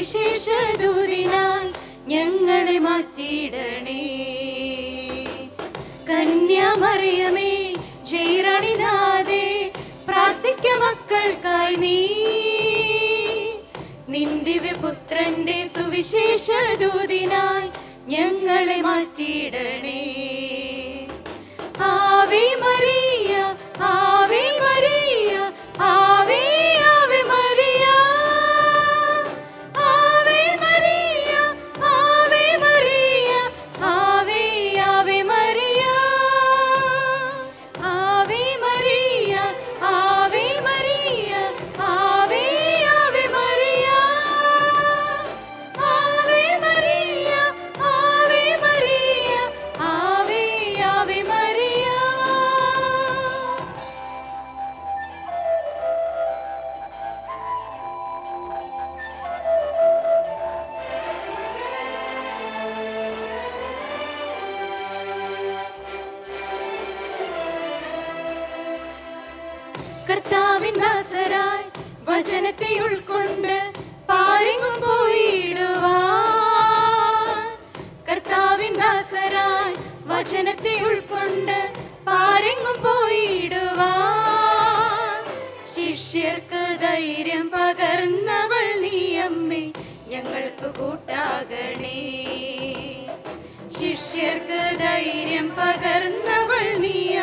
സുവിശേഷ ദൂരിനാൽ ഞങ്ങളെ മാറ്റിയിടണേ കന്യാമറിയമേ ജൈറണിനാഥേ പ്രാർത്ഥിക്ക മക്കൾക്കായി നീ നിന്റെ പുത്രന്റെ സുവിശേഷ ദൂതിനായി ഞങ്ങളെ മാറ്റിയിടണേ ആവേ മറിയ ആവേ മറിയ ആവേ ആവേ മറിയ ആവേ മറിയ ആവേ മറിയ ആവേ ആവേ മറിയ ആവേ മറിയ ആവേ മറിയ ആവേ ആവേ മറിയ ആവേ മറിയ ആവേ മറിയ ആവേ ആവേ മറിയ കർത്താവിൻ ദാസരായി വചനത്തെ ഉൾക്കൊണ്ട് പാരെങ്ങും പോയിടുവാൻ കർത്താവിൻ ദാസരായി വചനത്തെ ഉൾക്കൊണ്ട് പാരെങ്ങും പോയിടുവാൻ ശിഷ്യർക്ക് ധൈര്യം പകർന്നവൾ നീ അമ്മേ ഞങ്ങൾക്ക് കൂട്ടാകണേ ശിഷ്യർക്ക് ധൈര്യം പകർന്നവൾ നീ